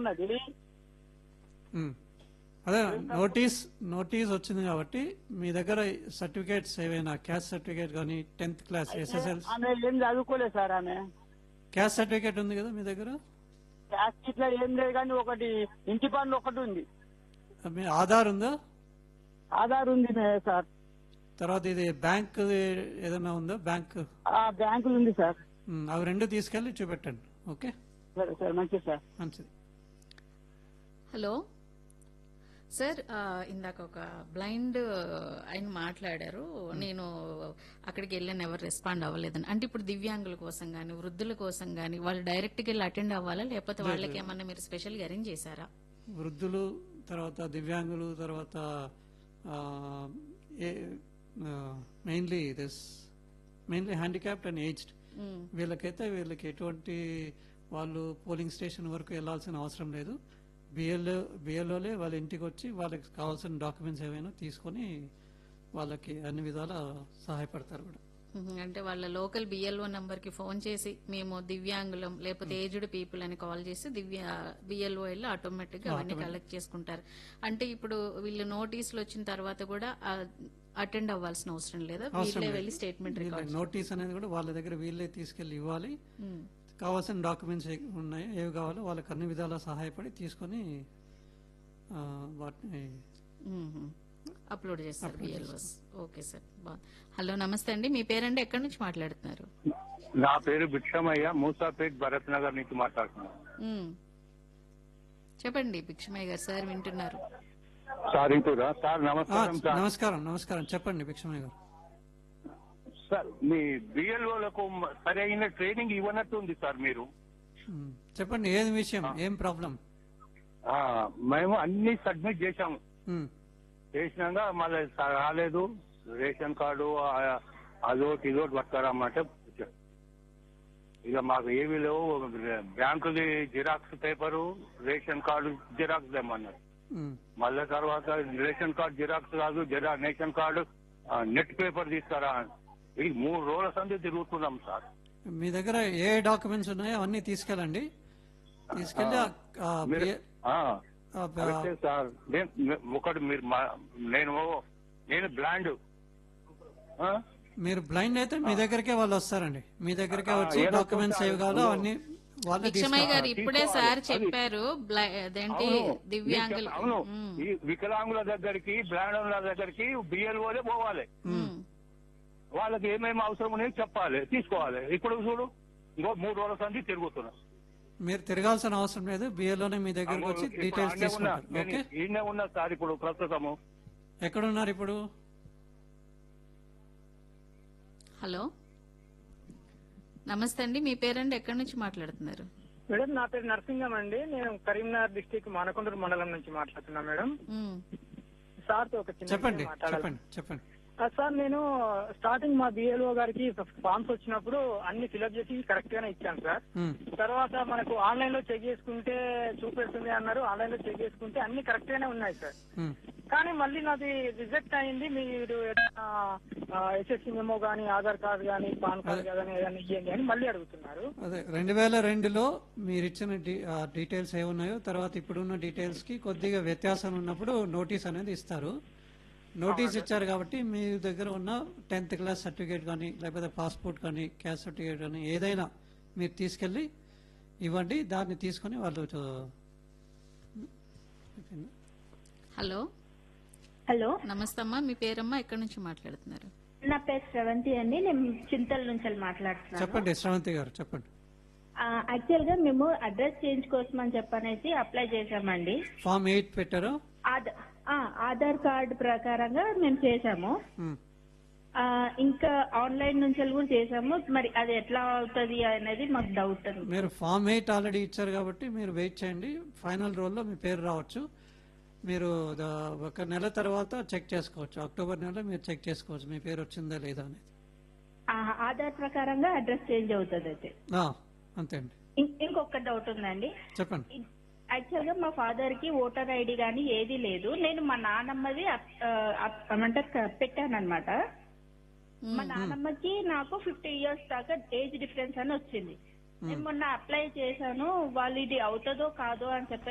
ఉన్నది ఉమ్. అదే notice notice వచ్చింది కాబట్టి మీ దగ్గర సర్టిఫికేట్స్ ఏవైనా క్యాస్ట్ సర్టిఫికేట్ కానీ టెన్త్ క్లాస్ ఎస్ఎస్ఎల్ ఆమె ఏం చదువుకోలేదు సార్ ఆమె క్యాస్ట్ సర్టిఫికేట్ ఉంది కదా మీ దగ్గర క్యాస్ట్ ఇట్లా ఏం లేదు కానీ ఒకటి ఇంటి పన్ను ఒకటి ఉంది మీ ఆధార్ ఉందా ఆధార్ ఉంది మే- సార్ తర్వాత ఇది బ్యాంక్ ఏదైనా ఉందా బ్యాంక్ ఆ బ్యాంకులు ఉంది సార్ ఉమ్, అవి రెండు తీసుకెళ్లి చూపెట్టండి ఓకే సరే సార్ మంచిది సార్ మంచిది హలో సార్ ఆ, ఇందాక ఒక బ్లైండ్ ఆయన మాట్లాడారు నేను అక్కడికి వెళ్ళాను ఎవరు రెస్పాండ్ అవ్వలేదని అంటే ఇప్పుడు దివ్యాంగుల కోసం గానీ వృద్ధుల కోసం గానీ వాళ్ళు డైరెక్ట్ గా వెళ్ళి అటెండ్ అవ్వాలా లేకపోతే వాళ్ళకి ఏమన్నా మీరు స్పెషల్ గా అరేంజ్ చేశారా వృద్ధులు తర్వాత దివ్యాంగులు తర్వాత mainly this mainly handicapped and aged మ్మ్. వీళ్ళకైతే వీళ్ళకి ఎటువంటి వాళ్ళు పోలింగ్ స్టేషన్ వరకు వెళ్ళాల్సిన అవసరం లేదు బిఎల్ఓ బిఎల్ఓలే వాళ్ళ ఇంటికి వచ్చి వాళ్ళకి కావాల్సిన డాక్యుమెంట్స్ ఏవైనా తీసుకొని వాళ్ళకి అన్ని విధాల సహాయపడతారు కూడా మ్మ్. అంటే వాళ్ళ లోకల్ బిఎల్ఓ నంబర్ కి ఫోన్ చేసి మేము దివ్యాంగులం లేకపోతే ఏజ్డ్ పీపుల్ అని కాల్ చేసి దివ్య బిఎల్ఓ వెళ్ళి ఆటోమేటిక్ గా అవన్నీ కలెక్ట్ చేసుకుంటారు అంటే ఇప్పుడు వీళ్ళు నోటీసులు వచ్చిన తర్వాత కూడా అటెండ్ అవ్వాల్సిన అవసరం లేదా వీళ్ళే వెళ్ళి స్టేట్మెంట్ రికార్డ్ నోటీస్ అనేది కూడా వాళ్ళ దగ్గర వీళ్ళే తీసుకెళ్లి ఇవ్వాలి కావాల్సిన డాక్యుమెంట్స్ ఏ ఉన్నాయో ఏవి కావాలో వాళ్ళకి అన్ని విధాలా సహాయపడి తీసుకొని ఆ, వాటిని అప్లోడ్ చేస్తారు బిఎల్ఓస్ ఓకే సార్ బాగుంది హలో నమస్తే అండి మీ పేరండి ఎక్కడి నుంచి మాట్లాడుతున్నారు నా పేరు భిక్షమయ్య మూసాపేట్ భరత్ నగర్ నుంచి మాట్లాడుతున్నాను మ్మ్. చెప్పండి భిక్షమయ్య గారు సార్ వింటున్నారు సారింపురా సార్ ఆ, నమస్కారం సార్ నమస్కారం నమస్కారం చెప్పండి భిక్షమయ్య గారు సార్ మీ బిఎల్ఓలకు సరైన ట్రైనింగ్ ఇవ్వనట్టు ఉంది సార్ మీరు ఉమ్, చెప్పండి ఏది విషయం ఏం ప్రాబ్లం ఆ, మేము అన్ని సబ్మిట్ చేశాము ఉమ్, చేసినాక మళ్ళీ స- రాలేదు రేషన్ కార్డు ఆ- అదోటి ఇదోటి పట్టుకురామంటే ఇక మాకు ఏమీ లేవు బ్యాంకుది xerox paper ration card xerox తెమ్మన్నారు ఉమ్, మళ్ళీ తర్వాత రేషన్ కార్డు జిరాక్స్ కాదు జిరా రేషన్ కార్డు ఆ, నెట్ పేపర్ తీసుకురా ఇది మూడు రోజుల సంది తిరుగుతున్నాం సార్ మీ దగ్గర ఏ డాక్యుమెంట్స్ ఉన్నాయో అవన్నీ తీసుకెళ్ళండి తీసుకెళ్ళి ఆ- ఆ మీరు బి- ఆ, ఆ బ- కరెక్టే సార్ నేను ఒకటి మీరు మా- నేను నేను బ్లాండ్ మీరు బ్లైండ్ అయితే మీ దగ్గరికే వాళ్ళు వస్తారండి మీ దగ్గరికే వచ్చి ఏదో డాక్యుమెంట్స్ కొంత- ఏవి కావాలో అవన్నీ వాళ్ళే భిక్షమయ్య గారు తీసుకుంటారు ఇప్పుడే తీసుకోవాలి. సార్ అది- చెప్పారు బ్లై- అదేంటి అవును దివ్యాంగులు మీకు- అవును మ్మ్. ఈ వికలాంగుల దగ్గరికి బ్లాండ్ దగ్గరికి బిఎల్ఓలే పోవాలి మ్మ్. వాళ్ళకి ఏమేమి అవసరం ఉన్నాయో చెప్పాలి తీసుకోవాలి ఇప్పుడు చూడు ఇంకో మూడు రోజుల సంది తిరుగుతున్నా మీరు తిరగాల్సిన అవసరం లేదు బిఏలోనే మీ దగ్గరకు వచ్చి ఇప్పుడు డీటెయిల్స్ ఆడనే ఉన్నా. తీసుకుంటారు నేను ఓకే ఈడనే ఉన్నా సార్ ఇప్పుడు ప్రస్తుతము ఎక్కడున్నారు ఇప్పుడు హలో నమస్తే అండి మీ పేరండి ఎక్కడి నుంచి మాట్లాడుతున్నారు మేడం నా పేరు నరసింగం అండి నేను కరీంనగర్ డిస్టిక్ మానకొండూరు మండలం నుంచి మాట్లాడుతున్నా మేడం మ్మ్. సార్ తో ఒక చిన్న చెప్పండి విషయం మాట్లాడాలి చెప్పండి చెప్పండి ఆ, సార్ నేను స్టార్టింగ్ మా బిఎల్ఓ గారికి ఫామ్స్ వచ్చినప్పుడు అన్ని ఫిలప్ చేసి కరెక్ట్ గానే ఇచ్చాను సార్ ఉమ్, తర్వాత మనకు ఆన్లైన్ లో చెక్ చేసుకుంటే చూపెడుతుంది అన్నారు ఆన్లైన్ లో చెక్ చేసుకుంటే అన్ని కరెక్ట్ గానే ఉన్నాయి సార్ ఉమ్. కానీ మళ్ళీ నాది రిజెక్ట్ అయింది మీరు ఎస్ఎస్సి మెమో గానీ ఆధార్ కార్డు గానీ పాన్ కార్డు గానీ ఏదైనా ఇవ్వండి అని మళ్ళీ అడుగుతున్నారు అదే రెండు వేల రెండులో మీరు ఇచ్చిన డీ- ఆ డీటెయిల్స్ ఏమున్నాయో తర్వాత ఇప్పుడున్న డీటెయిల్స్ కి కొద్దిగా వ్యత్యాసం ఉన్నప్పుడు నోటీస్ అనేది ఇస్తారు నోటీస్ ఇచ్చారు కాబట్టి మీ దగ్గర ఉన్న టెన్త్ క్లాస్ సర్టిఫికేట్ కానీ లేకపోతే పాస్పోర్ట్ కానీ క్యాస్ట్ సర్టిఫికేట్ కానీ ఏదైనా మీరు తీసుకెళ్ళి ఇవ్వండి దాన్ని తీసుకొని వాళ్ళు చూ- హలో హలో నమస్తే అమ్మా మీ పేరమ్మా ఎక్కడి నుంచి మాట్లాడుతున్నారు నా పేరు శ్రవంతి అండి నేను చింతల నుంచి మాట్లాడుతున్నాను చెప్పండి శ్రవంతి గారు చెప్పండి యాక్చువల్ గా మేము అడ్రస్ చేంజ్ కోసం అని చెప్పనేసి అప్లై చేశామండి ఫామ్ ఎయిట్ పెట్టారు ఆధ- ఆ, ఆధార్ కార్డు ప్రకారంగా మేము చేశాము ఉమ్. ఆ, ఇంకా ఆన్లైన్ నుంచి కూడా చేశాము మరి అది ఎట్లా అవుతుంది అనేది మాకు డౌట్ ఉంది మీరు ఫామ్ ఎయిట్ ఆల్రెడీ ఇచ్చారు కాబట్టి మీరు వెయిట్ చేయండి ఫైనల్ రోల్లో మీ పేరు రావచ్చు మీరు ద- ఒక నెల తర్వాత చెక్ చేసుకోవచ్చు అక్టోబర్ నెలలో మీరు చెక్ చేసుకోవచ్చు మీ పేరు వచ్చిందా లేదా అనేది ఆ, ఆధార్ ప్రకారంగా అడ్రస్ చేంజ్ అవుతుంది అయితే ఆ, అంతే అండి ఇం- ఇంకొక డౌట్ ఉందండి చెప్పండి యాక్చువల్ గా మా ఫాదర్ కి ఓటర్ ఐడి గానీ ఏది లేదు నేను మా నానమ్మది అప్- ఆ, అప్- ఏమంటారు పెట్టాను అనమాట మా నానమ్మకి నాకు ఫిఫ్టీ ఇయర్స్ దాకా ఏజ్ డిఫరెన్స్ అని వచ్చింది నేను మొన్న అప్లై చేశాను వాళ్ళు ఇది అవుతుందో కాదో అని చెప్పి